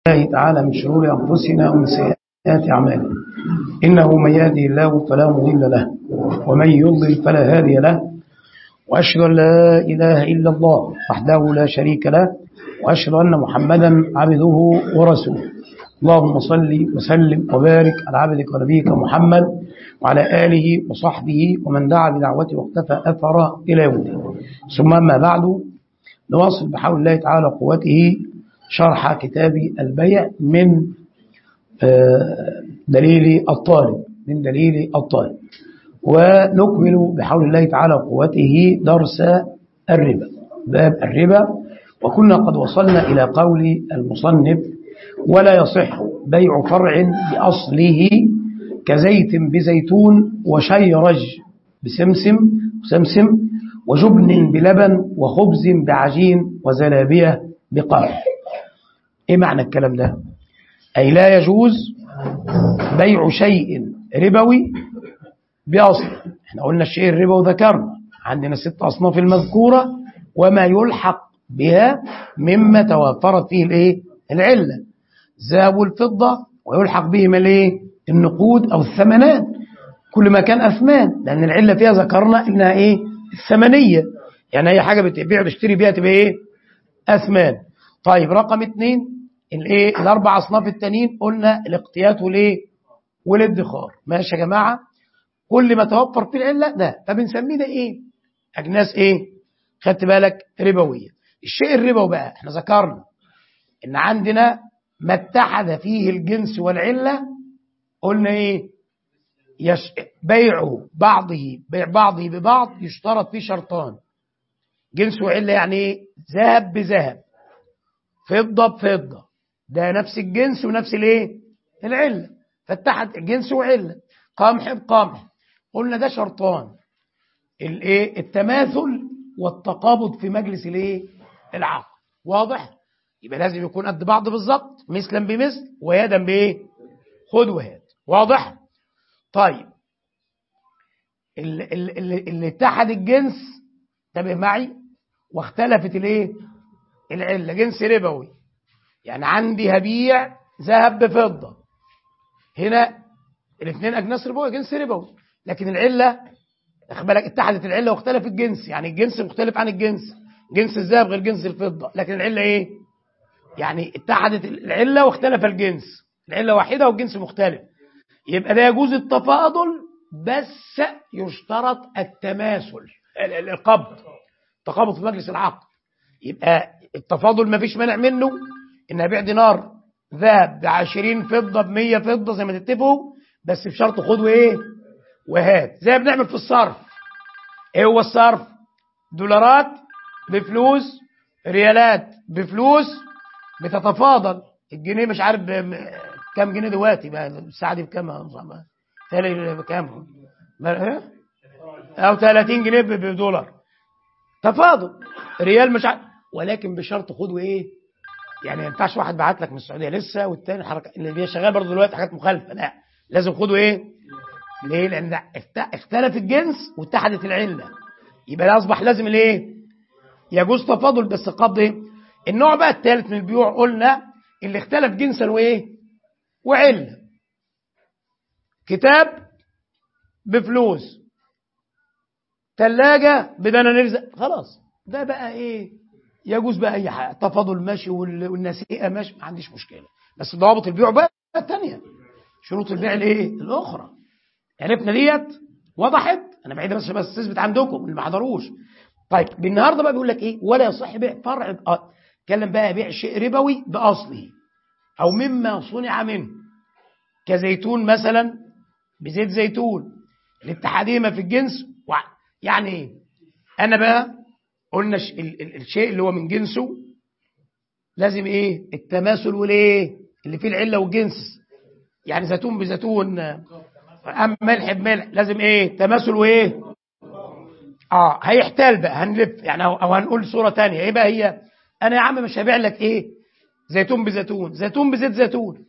تعالى من شرور أنفسنا ومن سيئات أعمالنا إنه من يهدي الله فلا مضل له ومن يضلل فلا هادي له وأشهد أن لا إله إلا الله وحده لا شريك له وأشهد أن محمدا عبده ورسوله اللهم صل وسلم وبارك على عبدك ونبيك محمد وعلى آله وصحبه ومن دعا بدعوته واختفى أثر إلى يوم الدين ثم أما بعد نواصل بحول الله تعالى قوته شرح كتاب البيع من دليل الطالب من دليل الطالب ونكمل بحول الله تعالى قوته درس الربا باب الربا وكنا قد وصلنا إلى قول المصنف ولا يصح بيع فرع بأصله كزيت بزيتون وشيرج بسمسم سمسم وجبن بلبن وخبز بعجين وزلابية بقمح ايه معنى الكلام ده اي لا يجوز بيع شيء ربوي بأصل احنا قلنا الشيء الربوي ذكرنا عندنا ست أصناف المذكورة وما يلحق بها مما توفرت فيه الايه العلة الذهب والفضة ويلحق بهما الايه النقود أو الثمنات كل ما كان أثمان لأن العلة فيها ذكرنا إنها إيه الثمنية يعني أي حاجة بتبيع بتشتري بيها تبقى إيه أثمان طيب رقم اثنين الايه الاربع اصناف التانيين قلنا الاقتيات والايه والادخار ماشي يا جماعه كل ما توفر في العله ده فبنسميه ده ايه اجناس ايه خدت بالك ربويه الشيء الربوي بقى احنا ذكرنا ان عندنا ما اتحد فيه الجنس والعله قلنا ايه يش... بيع بعضه بيع بعضه ببعض يشترط فيه شرطان جنس وعله يعني ايه ذهب بذهب فضه بفضه ده نفس الجنس ونفس الايه العله فاتحد جنس وعله قمح بقمح قلنا ده شرطان الايه التماثل والتقابض في مجلس الايه العقد واضح يبقى لازم يكون قد بعض بالظبط مثلا بمثل ويدا بايه خد وهات واضح طيب اللي, اللي, اللي اتحد الجنس انتبه معي واختلفت الايه العله جنس ربوي يعني عندي هبيع ذهب بفضة هنا الاثنين أجناس ربوية جنس ربوي لكن العلة خد بالك اتحدت العلة واختلف الجنس يعني الجنس مختلف عن الجنس جنس الذهب غير جنس الفضة لكن العلة ايه يعني اتحدت العلة واختلف الجنس العلة واحدة والجنس مختلف يبقى ده يجوز التفاضل بس يشترط التماثل القبض تقابض في مجلس العقد يبقى التفاضل ما فيش مانع منه ان ابيع دينار ذهب ب 20 فضه ب 100 فضه زي ما تتفقوا بس بشرط خد وايه وهات زي ما بنعمل في الصرف ايه هو الصرف دولارات بفلوس ريالات بفلوس بتتفاضل الجنيه مش عارف كام جنيه دلوقتي بقى الساعه دي بكام تالي بكام او 30 جنيه بدولار تفاضل ريال مش عارف ولكن بشرط خد وايه يعني ما ينفعش واحد بعت لك من السعوديه لسه والتاني حركه اللي شغال برضه دلوقتي حاجات مخالفه لا لازم خدوا ايه؟ ليه؟ لان ده اختلف الجنس واتحدت العله يبقى ده اصبح لازم الايه؟ يجوز تفاضل بس قبض ايه؟ النوع بقى الثالث من البيوع قلنا اللي اختلف جنسا وايه؟ وعله كتاب بفلوس ثلاجه بدنا خلاص ده بقى ايه؟ يجوز بقى اي حاجه التفاضل ماشي والنسيئه ماشي ما عنديش مشكله بس ضوابط البيع بقى الثانيه شروط البيع الايه الاخرى عرفنا ديت وضحت انا بعيد بس بس تثبت عندكم اللي ما حضروش طيب النهارده بقى بيقول لك ايه ولا يصح بيع فرع اتكلم بقى بيع شيء ربوي باصله او مما صنع منه كزيتون مثلا بزيت زيتون الاتحاديه ما في الجنس يعني ايه انا بقى قلنا الشيء اللي هو من جنسه لازم ايه التماثل والايه اللي فيه العله والجنس يعني زيتون بزيتون ام ملح بملح لازم ايه تماثل وايه اه هيحتال بقى هنلف يعني او هنقول صوره تانية ايه بقى هي انا يا عم مش هبيع لك ايه زيتون بزيتون زيتون بزيت زيتون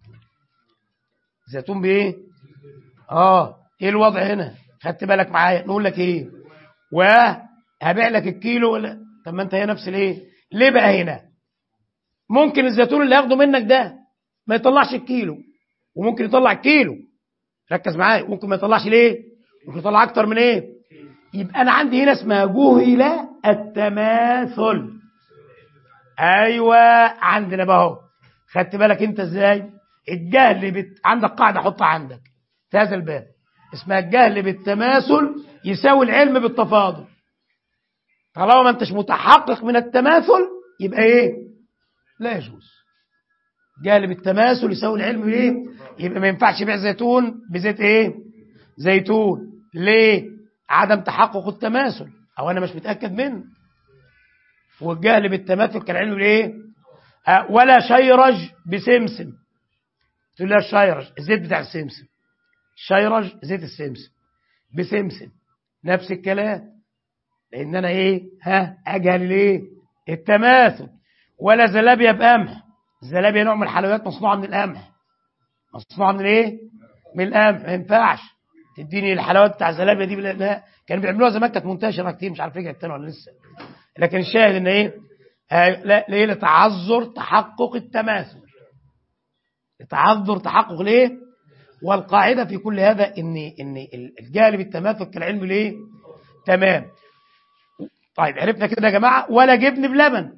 زيتون بايه اه ايه الوضع هنا خدت بالك معايا نقول لك ايه و هبيع لك الكيلو ولا طب ما انت هي نفس الايه ليه بقى هنا ممكن الزيتون اللي ياخده منك ده ما يطلعش الكيلو وممكن يطلع الكيلو ركز معايا ممكن ما يطلعش ليه ممكن يطلع اكتر من ايه يبقى انا عندي هنا اسمها جهل التماثل ايوه عندنا بقى اهو خدت بالك انت ازاي الجهل بت... عندك قاعده حطها عندك في هذا الباب اسمها الجهل بالتماثل يساوي العلم بالتفاضل طالما ما انتش متحقق من التماثل يبقى ايه لا يجوز جهل بالتماثل يساوي العلم بايه يبقى ما ينفعش يبيع زيتون بزيت ايه زيتون ليه عدم تحقق التماثل او انا مش متاكد منه والجهل بالتماثل كالعلم بالايه أه ولا شيرج بسمسم تقول لها الشيرج الزيت بتاع السمسم شيرج زيت السمسم بسمسم نفس الكلام لان انا ايه ها اجهل الايه التماثل ولا زلابيا بقمح الزلابيا نوع من الحلويات مصنوعه من القمح مصنوعه من ايه من القمح ما ينفعش تديني الحلاوات بتاع الزلابيا دي بلا لا كانوا بيعملوها زمان كانت منتشره كتير مش عارف رجعت تاني ولا لسه لكن الشاهد ان ايه آه لا ليه لتعذر تحقق التماثل لتعذر تحقق ليه والقاعده في كل هذا ان ان الجهل بالتماثل كالعلم ليه تمام طيب عرفنا كده يا جماعه ولا جبن بلبن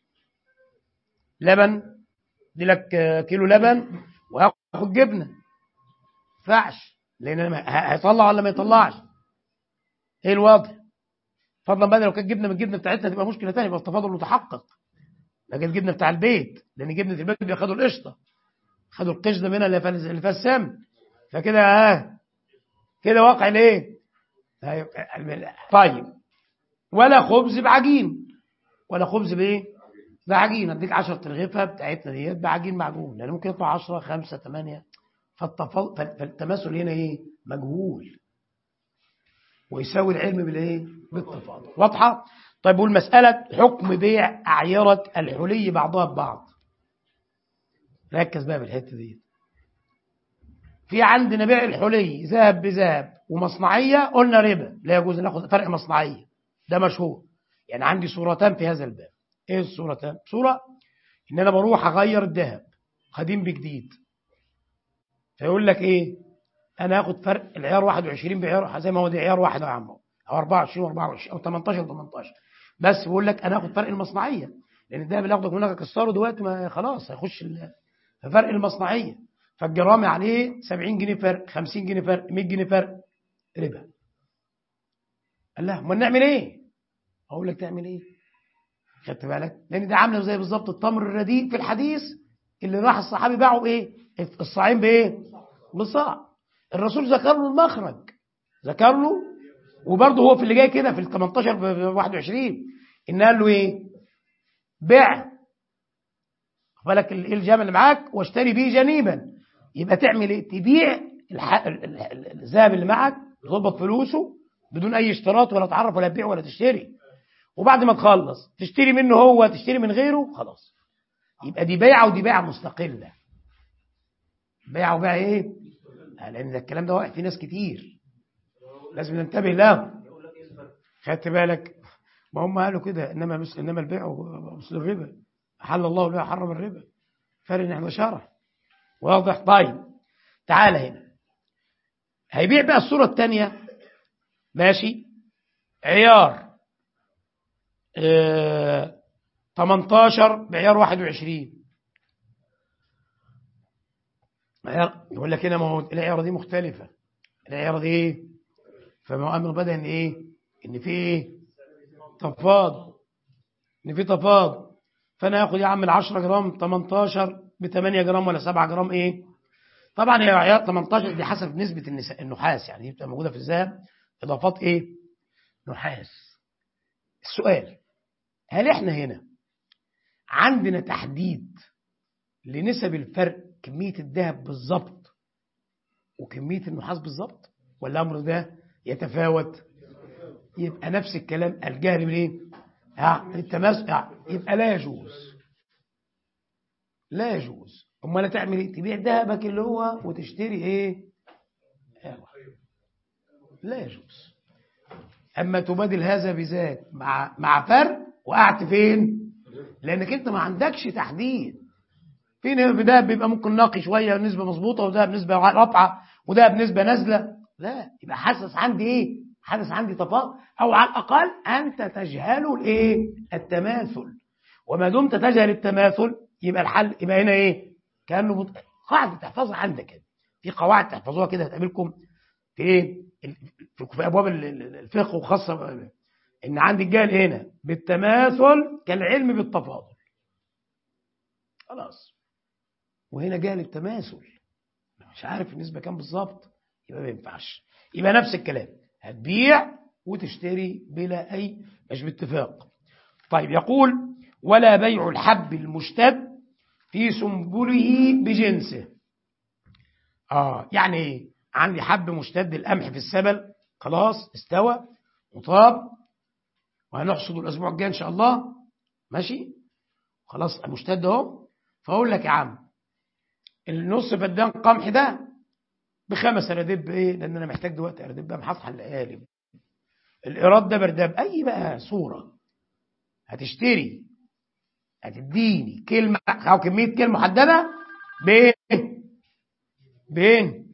لبن دي لك كيلو لبن وهاخد جبنه ينفعش لان هيطلع ولا ما يطلعش ايه الوضع فضلا بقى لو كانت جبنه من الجبنه بتاعتنا تبقى مشكله ثانيه يبقى التفاضل متحقق لكن الجبنه بتاع البيت لان جبنه البيت بياخدوا القشطه خدوا القشطه منها اللي فيها السم فكده اه كده واقع الايه طيب ولا خبز بعجين ولا خبز بايه بعجين اديك 10 ترغيفه بتاعتنا ديت بعجين معجون لان ممكن يطلع 10 5 8 فالتماثل هنا ايه مجهول ويساوي العلم بالايه بالتفاضل واضحه طيب والمساله حكم بيع اعيره الحلي بعضها ببعض ركز بقى في الحته دي في عندنا بيع الحلي ذهب بذهب ومصنعيه قلنا ربا لا يجوز ناخد فرق مصنعيه ده مشهور يعني عندي صورتان في هذا الباب ايه الصورتان صوره ان انا بروح اغير الذهب قديم بجديد فيقول لك ايه انا هاخد فرق العيار 21 بعيار زي ما هو دي عيار واحد يا عم او 24 و24 او 18 18 بس بيقول لك انا هاخد فرق المصنعيه لان الذهب اللي هاخده منك اكسره دلوقتي ما خلاص هيخش فرق المصنعيه فالجرام عليه 70 جنيه فرق 50 جنيه فرق 100 جنيه فرق ربا قال له امال نعمل ايه اقول لك تعمل ايه خدت بالك لان ده عامله زي بالظبط التمر الرديء في الحديث اللي راح الصحابي باعه بايه الصاعين بايه بصاع الرسول ذكر له المخرج ذكر له وبرضه هو في اللي جاي كده في ال 18 في 21 ان قال له ايه بيع بالك ايه الجمل اللي معاك واشتري بيه جنيبا يبقى تعمل ايه تبيع الذهب اللي معك تظبط فلوسه بدون اي اشتراط ولا تعرف ولا تبيع ولا تشتري وبعد ما تخلص تشتري منه هو تشتري من غيره خلاص يبقى دي بيعه ودي بيعه مستقله بيعه وبيع ايه لان ده الكلام ده واقع في ناس كتير لازم ننتبه له خدت بالك ما هم قالوا كده انما مثل انما البيع مثل الربا حل الله البيع حرم الربا فرق احنا شرح واضح طيب تعال هنا هيبيع بقى الصورة الثانية ماشي عيار اه 18 بعيار 21 عيار يقول لك هنا ما هو العيارة دي مختلفة العيارة دي ايه فما امر بدا ان ايه ان في ايه تفاضل ان في تفاضل فانا هاخد يا عم ال 10 جرام 18 ب 8 جرام ولا 7 جرام ايه طبعا هي عيار 18 دي حسب نسبة النساء النحاس يعني دي بتبقى موجودة في الذهب اضافات ايه نحاس السؤال هل احنا هنا عندنا تحديد لنسب الفرق كمية الذهب بالظبط وكمية النحاس بالظبط ولا الأمر ده يتفاوت يبقى نفس الكلام الجهل بالايه يعني التماس يعني يبقى لا يجوز لا يجوز امال تعمل ايه تبيع ذهبك اللي هو وتشتري ايه لا يجوز اما تبادل هذا بذات مع مع فرق وقعت فين لانك انت ما عندكش تحديد في ده بيبقى ممكن نقي شويه نسبه مظبوطه وده بنسبه رافعه وده بنسبه نازله لا يبقى حاسس عندي ايه حاسس عندي تفاضل او على الاقل انت تجهل الايه التماثل وما دمت تجهل التماثل يبقى الحل يبقى هنا ايه كانه بط... قاعده تحفظها عندك كده في قواعد تحفظوها كده هتقابلكم في ايه في ابواب الفقه وخاصه ان عندي الجهل هنا بالتماثل كالعلم بالتفاضل خلاص وهنا جهل التماثل مش عارف النسبه كام بالظبط يبقى ما ينفعش يبقى نفس الكلام هتبيع وتشتري بلا اي مش باتفاق طيب يقول ولا بيع الحب المشتد في سنبله بجنسه اه يعني ايه عندي حب مشتد القمح في السبل خلاص استوى وطاب وهنحصد الاسبوع الجاي ان شاء الله ماشي خلاص مشتد اهو فاقول لك يا عم النص فدان قمح ده بخمس اردب ايه لان انا محتاج دلوقتي اردب بقى هطحن القالب الايراد ده برداب اي بقى صوره هتشتري هتديني كلمه او كميه كلمه محدده بين بين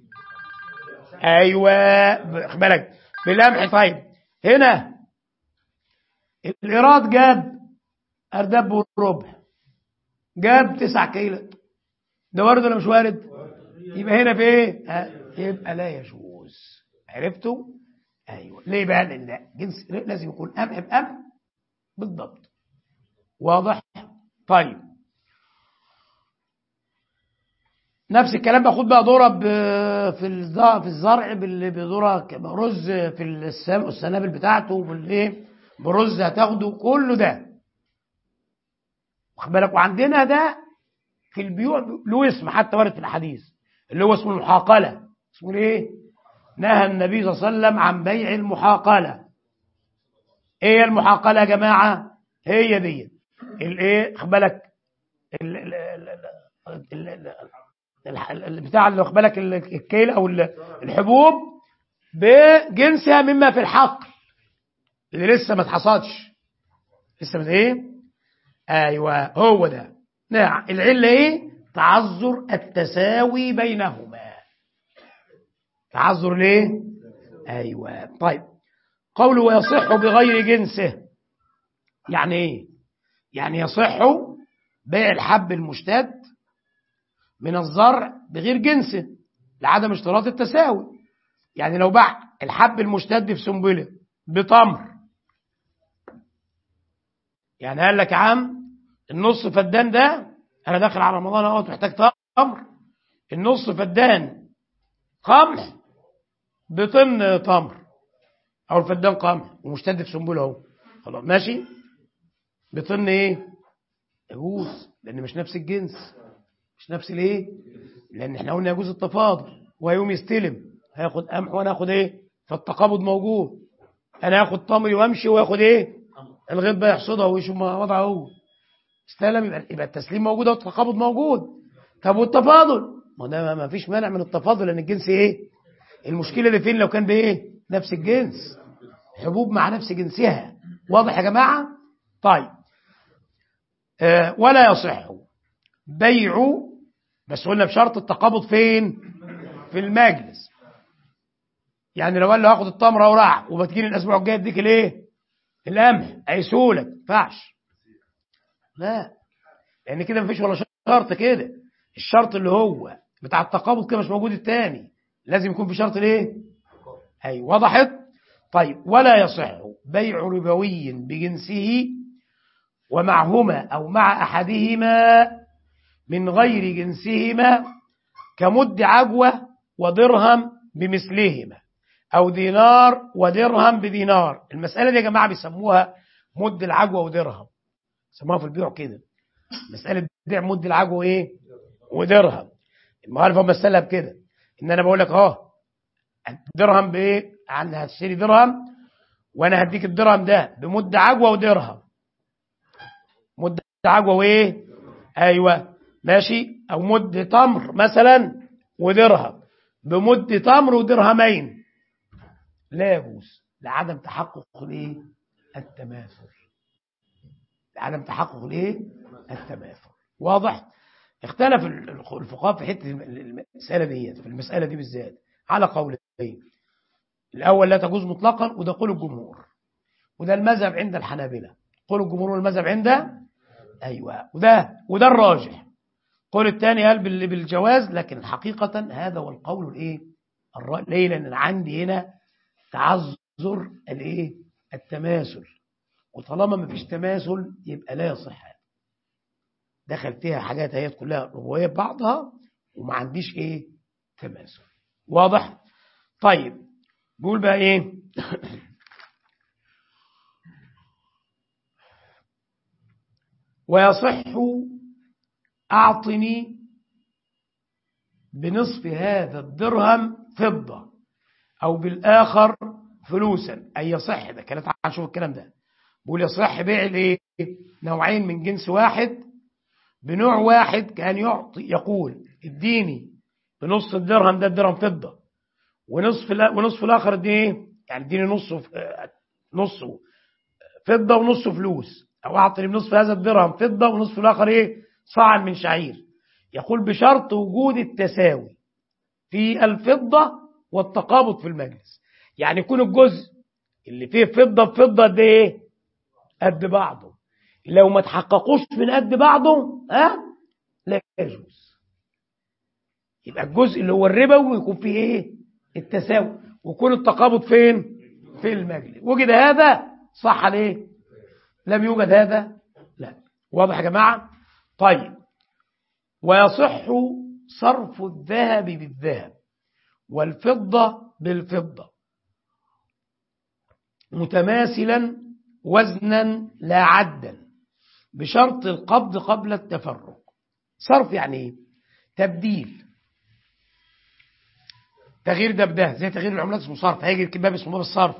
ايوه خد بالك بالقمح طيب هنا الايراد جاب اردب وربع جاب تسع كيلو ده وارد ولا مش وارد يبقى هنا في ايه يبقى لا يجوز عرفتوا ايوه ليه بقى لان جنس لازم يكون قمح بقمح بالضبط واضح طيب نفس الكلام باخد بقى ذره في في الزرع بذره رز في السنابل بتاعته بالايه برز هتاخده كله ده واخد بالك وعندنا ده في البيوع له اسم حتى ورد في الحديث اللي هو اسمه المحاقله اسمه ايه نهى النبي صلى الله عليه وسلم عن بيع المحاقله ايه المحاقله يا جماعه هي دي الايه خد بالك بتاع اللي واخد بالك الكيل او الحبوب بجنسها مما في الحقل اللي لسه ما اتحصدش لسه ما ايه ايوه هو ده نعم العله ايه تعذر التساوي بينهما تعذر ليه ايوه طيب قوله ويصح بغير جنسه يعني ايه يعني يصح بيع الحب المشتد من الزرع بغير جنسه لعدم اشتراط التساوي يعني لو باع الحب المشتد في سنبله بتمر يعني قال لك يا عم النص فدان ده انا داخل على رمضان اهوت محتاج تمر النص فدان قمح بطن تمر او الفدان قمح ومشتد في سنبله اهو خلاص ماشي بطن ايه يجوز لان مش نفس الجنس مش نفس الايه لان احنا قلنا يجوز التفاضل وهيقوم يستلم هياخد قمح وانا اخد ايه فالتقابض موجود انا هاخد تمري وامشي وياخد ايه الغيط بقى يحصدها ويشوف وضعه هو استلم يبقى, يبقى التسليم موجود والتقابض موجود طب والتفاضل ما ده ما فيش مانع من التفاضل لان الجنس ايه المشكله اللي فين لو كان بايه نفس الجنس حبوب مع نفس جنسها واضح يا جماعه طيب آه ولا يصح بيع بس قلنا بشرط التقابض فين في المجلس يعني لو قال له هاخد التمره وراح وبتجيني الاسبوع الجاي اديك الايه القمح هيسولك ما ينفعش لا لان كده مفيش ولا شرط كده الشرط اللي هو بتاع التقابض كده مش موجود التاني لازم يكون في شرط الايه اي وضحت طيب ولا يصح بيع ربوي بجنسه ومعهما او مع احدهما من غير جنسهما كمد عجوه ودرهم بمثلهما او دينار ودرهم بدينار المساله دي يا جماعه بيسموها مد العجوه ودرهم سموها في البيع كده مسألة بيع مد العجوة ايه ودرهم المعرفة مثلها بكده ان انا بقول لك اه درهم بايه عن هتشتري درهم وانا هديك الدرهم ده بمد عجوة ودرهم مد عجوة وايه ايوه ماشي او مد تمر مثلا ودرهم بمد تمر ودرهمين لا يجوز لعدم تحقق الايه التماثل عدم تحقق الايه التماثل واضح اختلف الفقهاء في حته المساله دي في المساله دي بالذات على قولين الاول لا تجوز مطلقا وده قول الجمهور وده المذهب عند الحنابلة قول الجمهور والمذهب عند ايوه وده وده الراجح قول الثاني قال بالجواز لكن حقيقة هذا هو القول الايه ليه لان عندي هنا تعذر الايه التماثل وطالما ما فيش تماثل يبقى لا يصح دخل فيها حاجات هي كلها ربويه ببعضها وما عنديش ايه تماثل واضح طيب بقول بقى ايه ويصح اعطني بنصف هذا الدرهم فضه او بالاخر فلوسا اي يصح ده كانت هنشوف الكلام ده بقول يصح بيع الايه نوعين من جنس واحد بنوع واحد كان يعطي يقول اديني بنص الدرهم ده الدرهم فضه ونصف ونصف الاخر اديني ايه يعني اديني نص نصه فضه ونص فلوس او اعطني بنصف هذا الدرهم فضه ونصف الاخر ايه صاعا من شعير يقول بشرط وجود التساوي في الفضه والتقابض في المجلس يعني يكون الجزء اللي فيه فضه بفضه قد ايه قد بعضه لو ما تحققوش من قد بعضه ها لا يجوز يبقى الجزء اللي هو الربوي يكون فيه ايه التساوي ويكون التقابض فين في المجلس وجد هذا صح ليه لم يوجد هذا لا واضح يا جماعه طيب ويصح صرف الذهب بالذهب والفضه بالفضه متماثلا وزنا لا عدا بشرط القبض قبل التفرق صرف يعني ايه تبديل تغيير ده بده زي تغيير العملات اسمه صرف هيجي الكباب اسمه باب الصرف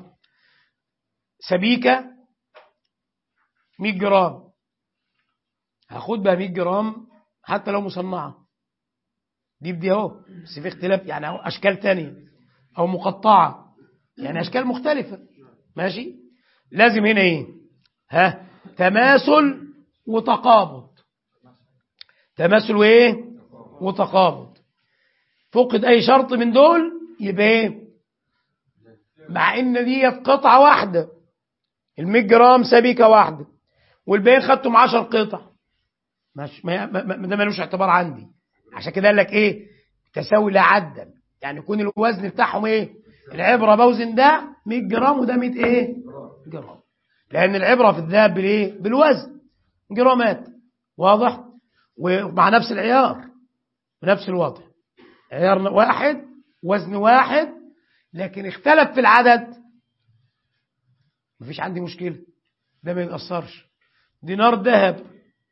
سبيكة 100 جرام هاخد بقى 100 جرام حتى لو مصنعة دي بدي اهو بس في اختلاف يعني أهو اشكال تانية او مقطعة يعني اشكال مختلفة ماشي لازم هنا ايه ها تماثل وتقابض تماثل وايه وتقابض فقد اي شرط من دول يبقى ايه مع ان دي قطعه واحده ال100 جرام سبيكه واحده والباقيين خدتهم 10 قطع مش ما ده ملوش اعتبار عندي عشان كده قال لك ايه تساوي لا عدا يعني يكون الوزن بتاعهم ايه العبره بوزن ده 100 جرام وده 100 ايه جرام لان العبره في الذهب بالايه بالوزن جرامات واضح ومع نفس العيار بنفس الوضع عيار واحد وزن واحد لكن اختلف في العدد مفيش عندي مشكلة ده ما يتأثرش دينار ذهب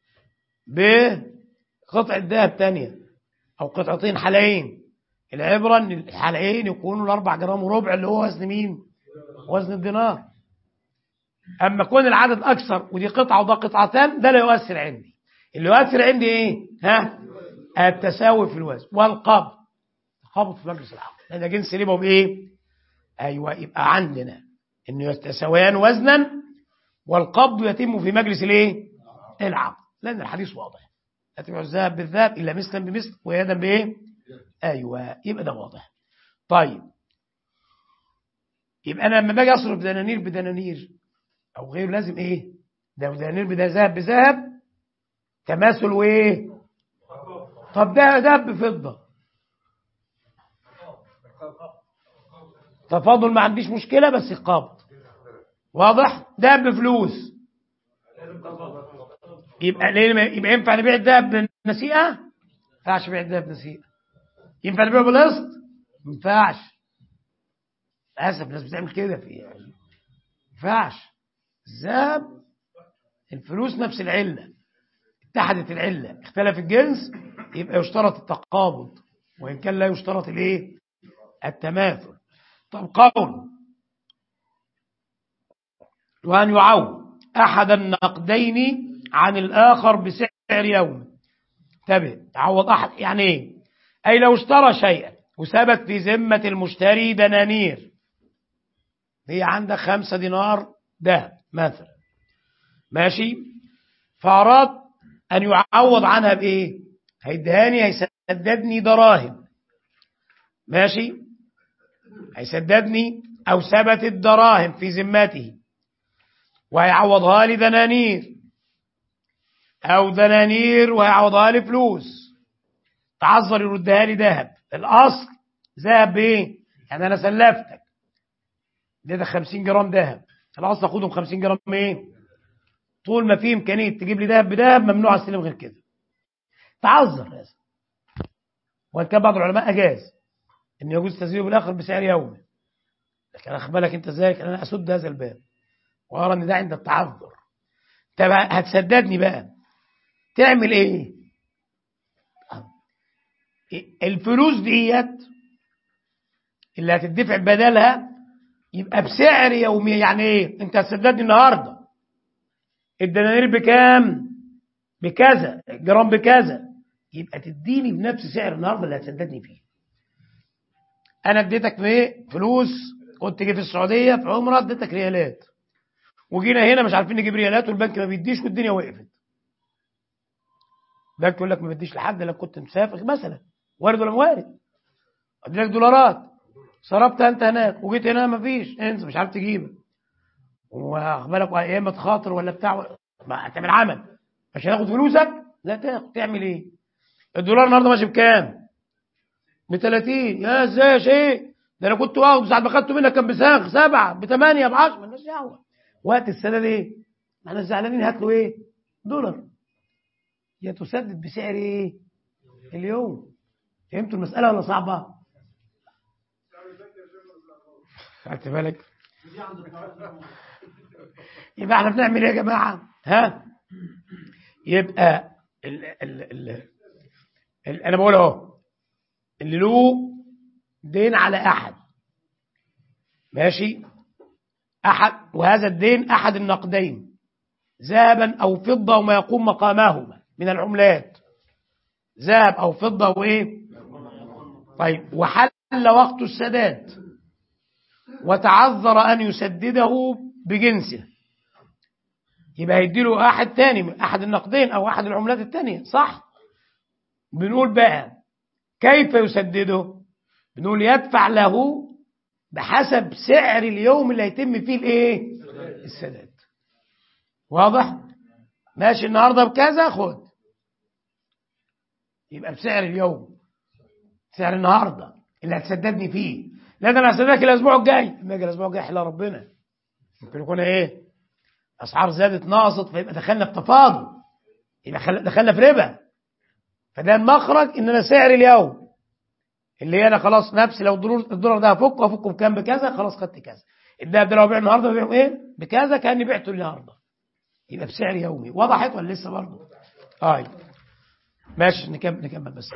بقطعة ذهب تانية أو قطعتين حلقين العبرة إن الحلقين يكونوا الأربع جرام وربع اللي هو وزن مين؟ وزن الدينار أما كون العدد أكثر ودي قطعة وده قطعتان ده لا يؤثر عندي اللي يؤثر عندي إيه؟ ها؟ التساوي في الوزن والقبض القبض في مجلس العقد هذا جنس ربا بايه ايوه يبقى عندنا انه يتساويان وزنا والقبض يتم في مجلس الايه العقد لان الحديث واضح لا تبيع الذهب بالذهب الا مثلا بمثل ويدا بايه ايوه يبقى ده واضح طيب يبقى انا لما باجي اصرف دنانير بدنانير او غيره لازم ايه ده دنانير بذهب بذهب تماثل وايه طب ده ذهب بفضة تفاضل ما عنديش مشكلة بس قابض واضح ذهب بفلوس يبقى ليه يبقى ينفع نبيع الذهب بنسيئة ما ينفعش نبيع الذهب بنسيئة ينفع نبيعه بالقسط ما ينفعش للاسف الناس بتعمل كده في يعني ما ينفعش الذهب الفلوس نفس العله اتحدت العلة اختلف الجنس يبقى يشترط التقابض وإن كان لا يشترط الايه التماثل طب قول وأن يعوض أحد النقدين عن الآخر بسعر يوم انتبه تعوض أحد يعني إيه أي لو اشترى شيئا وثبت في ذمة المشتري دنانير هي عندك خمسة دينار ذهب مثلا ماشي فأراد أن يعوض عنها بإيه هيدهاني هيسددني دراهم ماشي هيسددني أو ثبتت دراهم في ذمته وهيعوضها لي دنانير أو دنانير وهيعوضها لي فلوس تعذر يردها لي ذهب الأصل ذهب بإيه؟ يعني أنا سلفتك ده 50 جرام ذهب الأصل أخدهم 50 جرام إيه؟ طول ما في إمكانية تجيب لي ذهب بذهب ممنوع استلم غير كده تعذر لازم وإن كان بعض العلماء أجاز إن يجوز تسديده بالآخر بسعر يومي لكن أخد بالك أنت إزاي أنا أسد هذا الباب وأرى إن ده عند التعذر طب هتسددني بقى تعمل إيه؟ الفلوس ديت اللي هتدفع بدلها يبقى بسعر يومي يعني ايه انت هتسددني النهارده الدنانير بكام بكذا الجرام بكذا يبقى تديني بنفس سعر النهارده اللي هتسددني فيه انا اديتك ايه فلوس كنت جيت في السعوديه في عمره اديتك ريالات وجينا هنا مش عارفين نجيب ريالات والبنك ما بيديش والدنيا وقفت البنك يقول لك ما بديش لحد لما كنت مسافر مثلا وارد ولا موارد ادي لك دولارات صرفت انت هناك وجيت هنا ما فيش انت مش عارف تجيب واخد بالك يا اما تخاطر ولا بتاع ما هتعمل عمل مش هتاخد فلوسك لا تاخد تعمل ايه الدولار النهارده ماشي بكام ب 30 يا ازاي يا شيء ده انا كنت واخده ساعه ما خدته منك كان بساخ سبعه ب 8 ب 10 مالناش دعوه وقت السداد ايه؟ احنا زعلانين هات له ايه؟ دولار يا تسدد بسعر ايه؟ اليوم فهمتوا المساله ولا صعبه؟ خدت بالك؟ يبقى احنا بنعمل ايه يا جماعه؟ ها؟ يبقى ال ال ال ال انا بقول اهو اللي له دين على احد ماشي احد وهذا الدين احد النقدين ذهبا او فضه وما يقوم مقامهما من العملات ذهب او فضه وايه طيب وحل وقت السداد وتعذر ان يسدده بجنسه يبقى هيديله احد تاني احد النقدين او احد العملات التانية صح بنقول بقى كيف يسدده بنقول يدفع له بحسب سعر اليوم اللي هيتم فيه الايه السداد واضح ماشي النهارده بكذا خد يبقى بسعر اليوم سعر النهارده اللي هتسددني فيه لا ده انا هسددك الاسبوع الجاي لما يجي الاسبوع الجاي احلى ربنا ممكن يكون ايه اسعار زادت نقصت فيبقى دخلنا في تفاضل يبقى دخلنا في ربا فده المخرج ان انا سعر اليوم اللي هي انا خلاص نفسي لو الدولار الدولار ده هفكه هفكه بكام بكذا خلاص خدت كذا الدهب ده لو بيع النهارده ببيعه ايه بكذا كاني بعته النهارده يبقى بسعر يومي وضحت ولا لسه برضه اه ماشي نكمل نكمل بس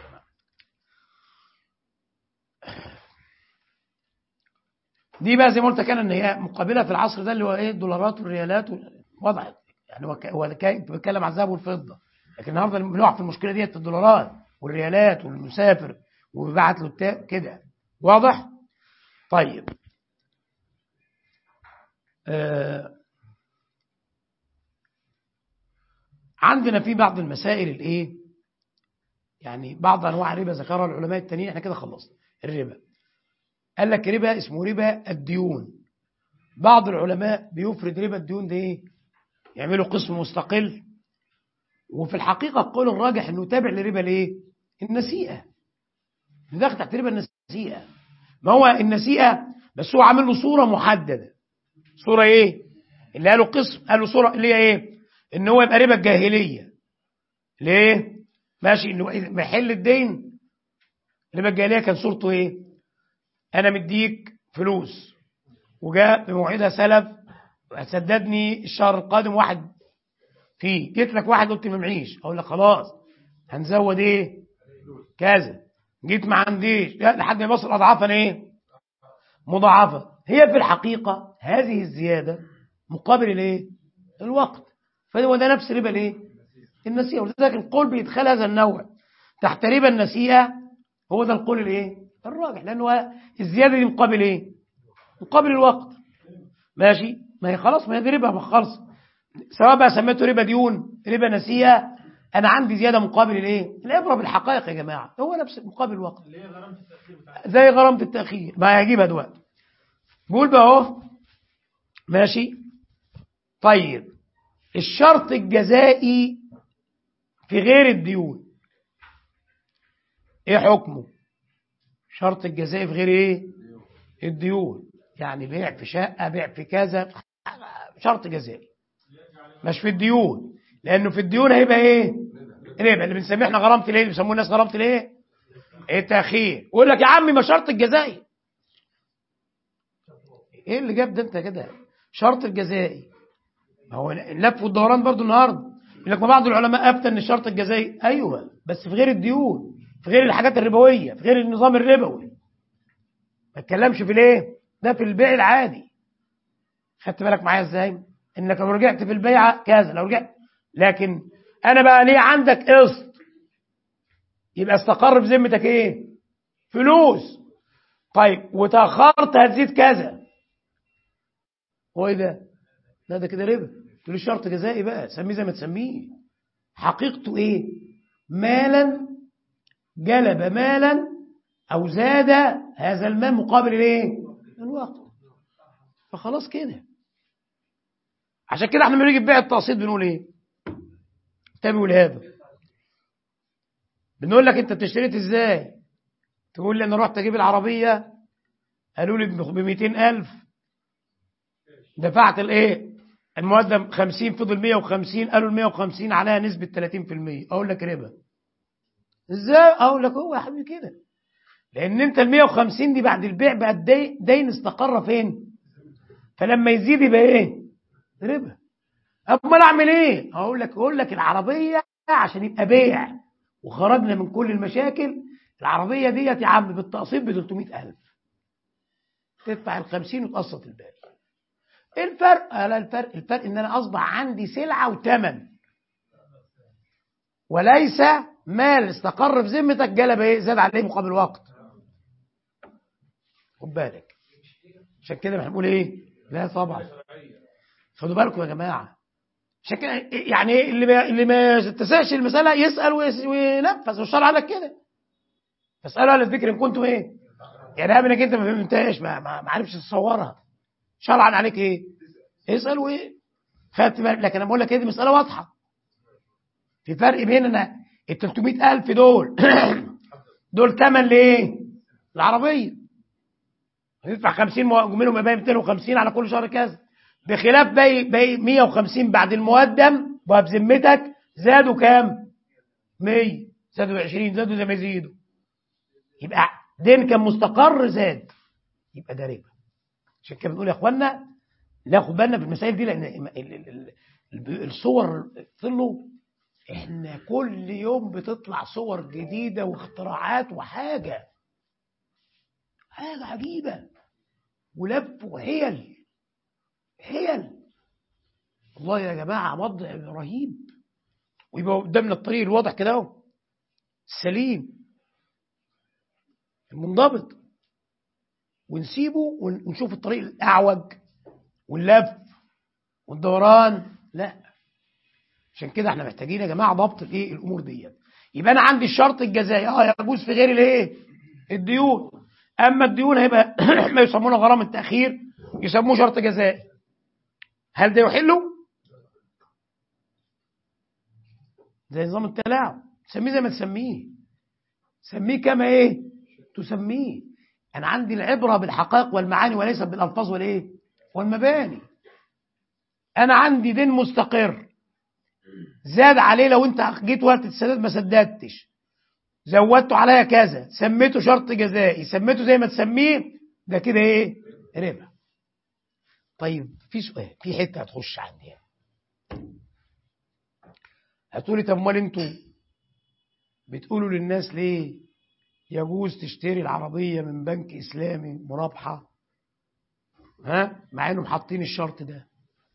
دي بقى زي ما قلت كان ان هي مقابله في العصر ده اللي هو ايه الدولارات والريالات وضعت يعني هو بيتكلم عن الذهب والفضه لكن النهارده بنقع في المشكله ديت الدولارات والريالات والمسافر وبيبعت له التاء كده واضح طيب آه عندنا في بعض المسائل الايه يعني بعض انواع الربا ذكرها العلماء التانيين احنا كده خلصنا الربا قال لك ربا اسمه ربا الديون بعض العلماء بيفرد ربا الديون ده ايه يعملوا قسم مستقل وفي الحقيقة القول الراجح انه تابع لربا الايه النسيئة داخل تحت ربا النسيئة ما هو النسيئة بس هو عامل له صورة محددة صورة ايه اللي قالوا قسم قالوا صورة اللي هي ايه ان هو يبقى ربا الجاهلية ليه ماشي انه محل الدين ربا الجاهلية كان صورته ايه انا مديك فلوس وجاء بموعدها سلف هتسددني الشهر القادم واحد فيه جيت لك واحد قلت ما معيش اقول لك خلاص هنزود ايه كذا جيت ما عنديش لحد ما يوصل اضعافا ايه مضاعفه هي في الحقيقه هذه الزياده مقابل الايه الوقت فهو ده نفس ربا الايه النسيئه ولذلك القول بيدخل هذا النوع تحت ربا النسيئه هو ده القول الايه الراجح لانه الزياده دي مقابل ايه مقابل الوقت ماشي ما هي خلاص ما هي دي ربا خالص سواء بقى سميته ربا ديون ربا نسيئة أنا عندي زيادة مقابل الإيه؟ العبرة بالحقائق يا جماعة هو نفس مقابل الوقت زي غرامة التأخير ما هيجيبها دلوقتي بقول بقى أهو ماشي طيب الشرط الجزائي في غير الديون ايه حكمه شرط الجزائي في غير ايه الديون يعني بيع في شقة بيع في كذا شرط جزائي مش في الديون لانه في الديون هيبقى ايه ربا اللي بنسميه احنا غرامه الايه بيسموه الناس غرامه الايه التاخير يقول لك يا عمي ما شرط الجزائي ايه اللي جاب ده انت كده شرط الجزائي ما هو اللف والدوران برضو النهارده يقول لك ما بعض العلماء افتى ان الشرط الجزائي ايوه بس في غير الديون في غير الحاجات الربويه في غير النظام الربوي ما اتكلمش في الايه ده في البيع العادي خدت بالك معايا ازاي انك لو رجعت في البيعه كذا لو رجعت لكن انا بقى ليه عندك قسط يبقى استقر في ذمتك ايه فلوس طيب وتاخرت هتزيد كذا هو ايه ده لا ده كده ربا تقول شرط جزائي بقى سميه زي ما تسميه حقيقته ايه مالا جلب مالا او زاد هذا المال مقابل الايه الوقت فخلاص كده عشان كده احنا لما نيجي بيع التقسيط بنقول ايه انتبهوا لهذا بنقول لك انت اشتريت ازاي تقول لي انا رحت اجيب العربيه قالوا لي ب 200000 دفعت الايه المقدم 50 فضل 150 قالوا ال 150 عليها نسبه 30% اقول لك ربا ازاي اقول لك هو يا حبيبي كده لان انت ال 150 دي بعد البيع بقى دين, دين استقر فين فلما يزيد يبقى ايه ربا امال اعمل ايه اقول لك اقول لك العربيه عشان يبقى بيع وخرجنا من كل المشاكل العربيه ديت يا عم بالتقسيط ب 300000 تدفع ال 50 وتقسط الباقي ايه الفرق؟ لا الفرق الفرق ان انا اصبح عندي سلعه وثمن وليس مال استقر في ذمتك جلب ايه زاد عليه مقابل وقت خد بالك عشان كده بنقول ايه لا طبعا خدوا بالكم يا جماعه عشان كده يعني ايه اللي ما اللي ما يتسعش المساله يسال وينفذ والشرع قال لك كده فاسالوا اهل الذكر ان كنتم ايه يعني انك انت ما فهمتهاش ما, ما, ما عرفش تصورها شرعا عليك ايه اسال وايه خدت بالك لكن انا بقول لك ايه دي مساله واضحه في فرق بين انا ال 300000 دول دول ثمن لايه العربيه هتدفع 50 منهم يبقى 250 على كل شهر كذا بخلاف باقي باقي 150 بعد المقدم بقى بذمتك زادوا كام 100 زادوا 20 زادوا زي ما يزيدوا يبقى دين كان مستقر زاد يبقى ده ربا عشان كده بنقول يا اخوانا ناخد بالنا في المسائل دي لان الصور طلوا احنا كل يوم بتطلع صور جديدة واختراعات وحاجة حاجة عجيبة ولف وحيل حيل والله يا جماعة وضع رهيب ويبقى قدامنا الطريق الواضح كده اهو السليم المنضبط ونسيبه ونشوف الطريق الأعوج واللف والدوران لا عشان كده احنا محتاجين يا جماعه ضبط الايه الامور ديت يبقى انا عندي الشرط الجزائي اه يجوز في غير الايه الديون اما الديون هيبقى ما يسمونه غرام التاخير يسموه شرط جزائي هل ده يحله زي نظام التلاعب سميه زي ما تسميه سميه كما ايه تسميه انا عندي العبره بالحقائق والمعاني وليس بالالفاظ والايه والمباني انا عندي دين مستقر زاد عليه لو انت جيت وقت السداد ما سددتش زودته عليا كذا سميته شرط جزائي سميته زي ما تسميه ده كده ايه ربا طيب في سؤال في حته هتخش عندي هتقولي طب امال انتوا بتقولوا للناس ليه يجوز تشتري العربيه من بنك اسلامي مرابحه ها مع انهم حاطين الشرط ده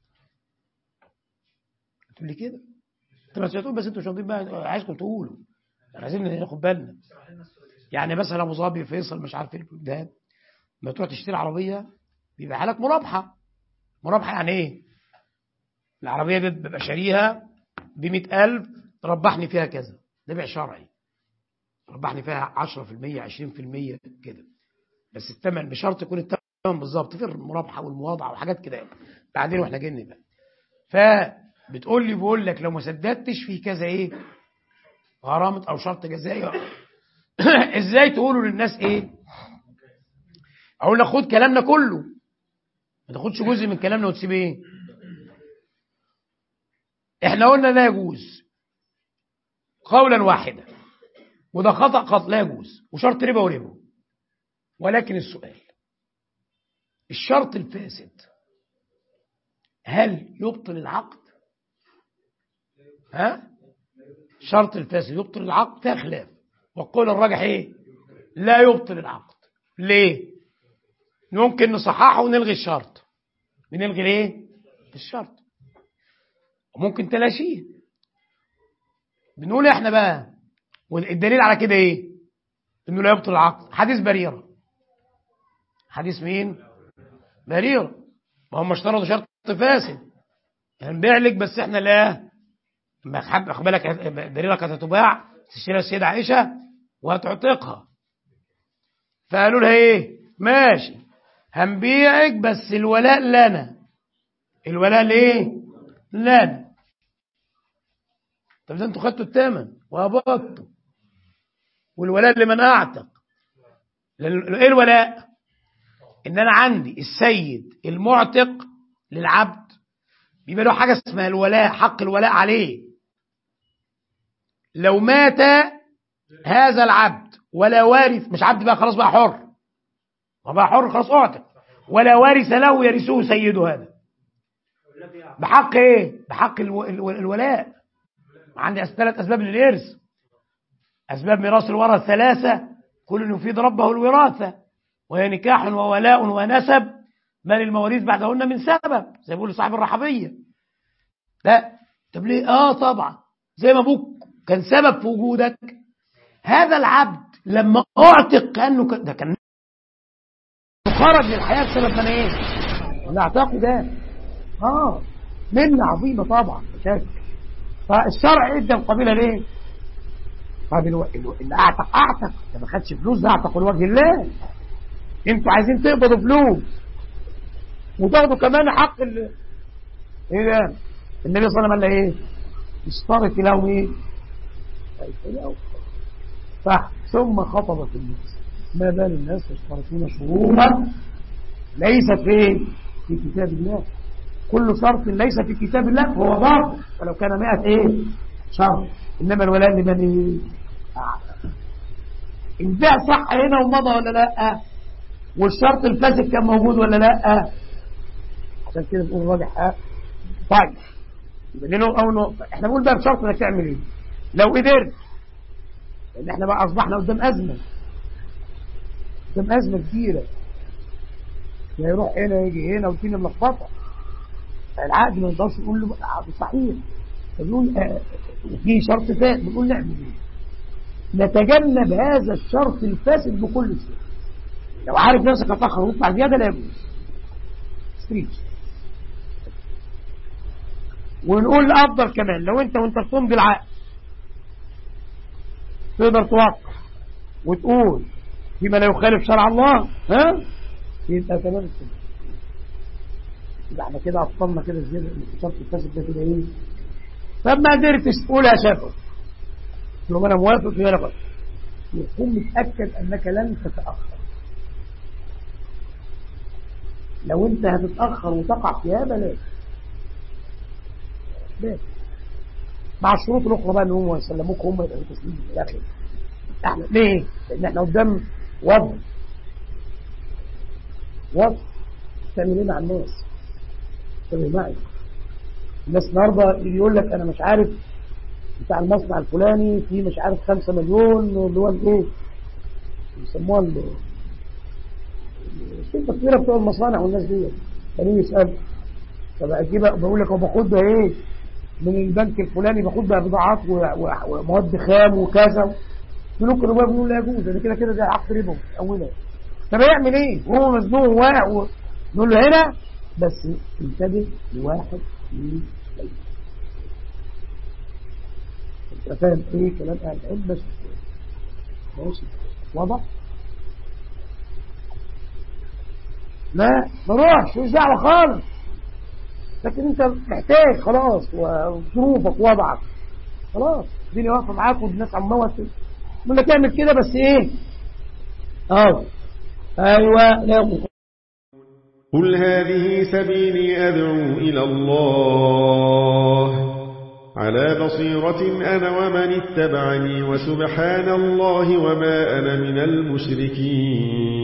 تقول لي كده انت بس تقول بس انتوا مش واخدين بقى عايزكم تقولوا عايزين ناخد بالنا يعني مثلا ابو ظبي فيصل مش عارف ايه ده ما تروح تشتري عربيه بيبقى لك مرابحه مرابحه يعني ايه العربية دي ببقى شاريها بمئة ألف تربحني فيها كذا ده بيع شرعي تربحني فيها عشرة في المية عشرين في المية كده بس الثمن بشرط يكون الثمن بالظبط في المرابحة والمواضعة وحاجات كده يعني. بعدين واحنا جايين بقى فبتقول لي بقول لك لو ما سددتش في كذا ايه غرامة او شرط جزائي ازاي تقولوا للناس ايه اقول لك خد كلامنا كله ما تاخدش جزء من كلامنا وتسيب ايه احنا قلنا لا يجوز قولا واحدا وده خطأ قط لا يجوز وشرط ربا وربا ولكن السؤال الشرط الفاسد هل يبطل العقد ها شرط الفاسد يبطل العقد فيها خلاف والقول الراجح ايه لا يبطل العقد ليه ممكن نصححه ونلغي الشرط بنلغي ليه الشرط وممكن تلاشيه بنقول احنا بقى والدليل على كده ايه انه لا يبطل العقد حديث بريرة حديث مين بريرة ما هم اشترطوا شرط فاسد هنبيع لك بس احنا لا ما حد خد بالك بريرة كانت هتباع تشتريها السيدة عائشة وهتعتقها فقالوا لها ايه ماشي هنبيعك بس الولاء لنا الولاء ليه لنا طب ده انتوا خدتوا الثمن وهبطتوا والولاء لمن اعتق ايه الولاء ان انا عندي السيد المعتق للعبد بيبقى له حاجه اسمها الولاء حق الولاء عليه لو مات هذا العبد ولا وارث مش عبد بقى خلاص بقى حر ما بقى حر خلاص اعتق ولا وارث له يرثه سيده هذا بحق ايه بحق الو... الو... الولاء عندي ثلاث اسباب للارث اسباب ميراث الورث ثلاثه كل يفيد ربه الوراثه وهي نكاح وولاء ونسب ما للمواريث بعدهن من سبب زي ما بيقول صاحب الرحبيه لا طب ليه اه طبعا زي ما ابوك كان سبب في وجودك هذا العبد لما اعتق كانه ك... ده كان خرج للحياه بسبب من ايه؟ اللي اعتقه ده اه منة عظيمه طبعا شايف فالشرع ادى القبيله ليه؟ طب الو... الو... اللي اعتق اعتق ده ما خدش فلوس ده اعتق لوجه الله انتوا عايزين تقبضوا فلوس وتاخدوا كمان حق ال... ايه ده؟ النبي صلى الله عليه وسلم قال ايه؟ اشترط لهم ايه؟ صح ثم خطب في الناس ما بال الناس يشترطون شروطا ليست في في كتاب الله كل شرط ليس في كتاب الله فهو باطل ولو كان 100 ايه شرط انما الولاء لمن ايه البيع صح هنا ومضى ولا لا والشرط الفاسد كان موجود ولا لا عشان كده بنقول راجح اه طيب يبقى لنا او احنا بنقول بقى بشرط انك تعمل ايه لو قدرت لان احنا بقى اصبحنا قدام ازمه قدام ازمه كبيره يا يروح هنا يجي هنا والدنيا ملخبطه العقد ما نقدرش نقول له عقد صحيح بنقول آه في شرط فاسد بنقول نعمل ايه نتجنب هذا الشرط الفاسد بكل شيء لو عارف نفسك هتاخر وتطلع زياده لا يجوز ستريت ونقول الافضل كمان لو انت وانت بتمضي العقد تقدر توقع وتقول فيما لا يخالف شرع الله ها يبقى تمام السنة يبقى احنا كده ابطلنا كده الزيادة الشرط الفاسد ده كده ايه طب ما قدرتش تقول يا شافعي لو انا موافق في ولا يكون متاكد انك لن تتاخر لو انت هتتاخر وتقع في هذا لا لا مع الشروط الاخرى بقى ان هم يسلموك هم يبقى تسليم الى اخره احنا ليه؟ لان احنا قدام وضع وضع تعمل ايه مع الناس؟ تعمل معي الناس النهارده يقول لك انا مش عارف بتاع المصنع الفلاني في مش عارف 5 مليون اللي هو الايه؟ بيسموها الشركه الكبيره بتوع المصانع والناس دي كانوا يسالوا طب اجيب بقول لك هو باخدها ايه؟ من البنك الفلاني باخد بقى بضاعات ومواد خام وكذا بنوك الربا بنقول لا يجوز ده كده كده ده عقد ربا اولا طب يعمل ايه؟ وهو مزنوق وواقع و... نقول له هنا بس انتبه لواحد انت فاهم ايه كلام اهل العلم بس ماشي واضح لا ما روحش مش دعوه خالص لكن انت محتاج خلاص وظروفك ووضعك خلاص الدنيا واقفه معاك والناس عم موت يقول لك اعمل كده بس ايه اه ايوه لا يقول قل هذه سبيلي أدعو إلى الله على بصيرة أنا ومن اتبعني وسبحان الله وما أنا من المشركين